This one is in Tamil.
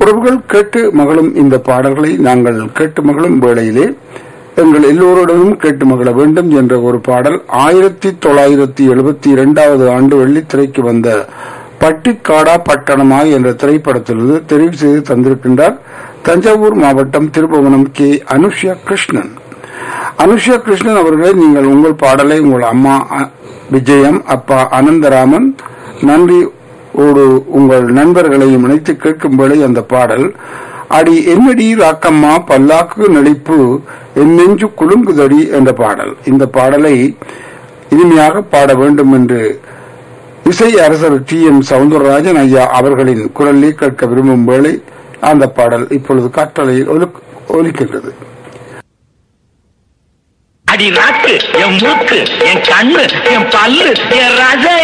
உறவுகள் கேட்டு மகளும் இந்த பாடல்களை நாங்கள் கேட்டு மகளும் வேளையிலே எங்கள் எல்லோருடனும் கேட்டு மகள வேண்டும் என்ற ஒரு பாடல் ஆயிரத்தி தொள்ளாயிரத்தி எழுபத்தி இரண்டாவது ஆண்டு வெள்ளித்திரைக்கு வந்த பட்டிக்காடா பட்டணமா என்ற திரைப்படத்திலிருந்து தெரிவு செய்து தந்திருக்கின்றார் தஞ்சாவூர் மாவட்டம் திருபுவனம் கே அனுஷ்யா கிருஷ்ணன் அனுஷ்யா கிருஷ்ணன் அவர்களே நீங்கள் உங்கள் பாடலை உங்கள் அம்மா அ, விஜயம் அப்பா அனந்தராமன் நன்றி ஒரு உங்கள் நண்பர்களையும் இணைத்து கேட்கும் வேளை அந்த பாடல் அடி என்னடி ராக்கம்மா பல்லாக்கு நடிப்பு என் நெஞ்சு குலுங்குதடி என்ற பாடல் இந்த பாடலை இனிமையாக பாட வேண்டும் என்று இசை அரசர் டி எம் சவுந்தரராஜன் ஐயா அவர்களின் குரலில் கேட்க விரும்பும் வேளை அந்த பாடல் இப்பொழுது காற்றலையில் ஒலிக்- ஒலிக்கின்றது அடி நாக்கு என் மூக்கு என் கண்ணு என் பல்லு என் ரச